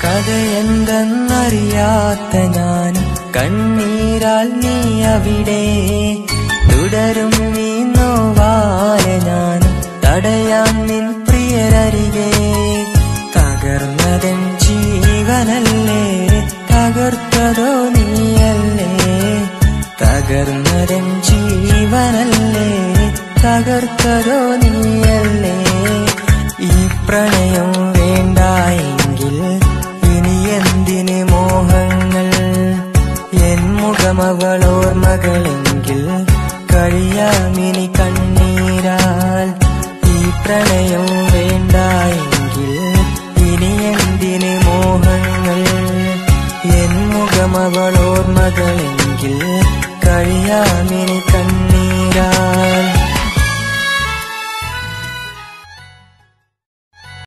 കഥയെന്തെന്നറിയാത്ത ഞാനും കണ്ണീരാൽ നീ അവിടെ തുടരും നീ നോവാലെ ഞാനും തടയാൻ നിൻ പ്രിയരരികെ തകർന്നതൻ ജീവനല്ല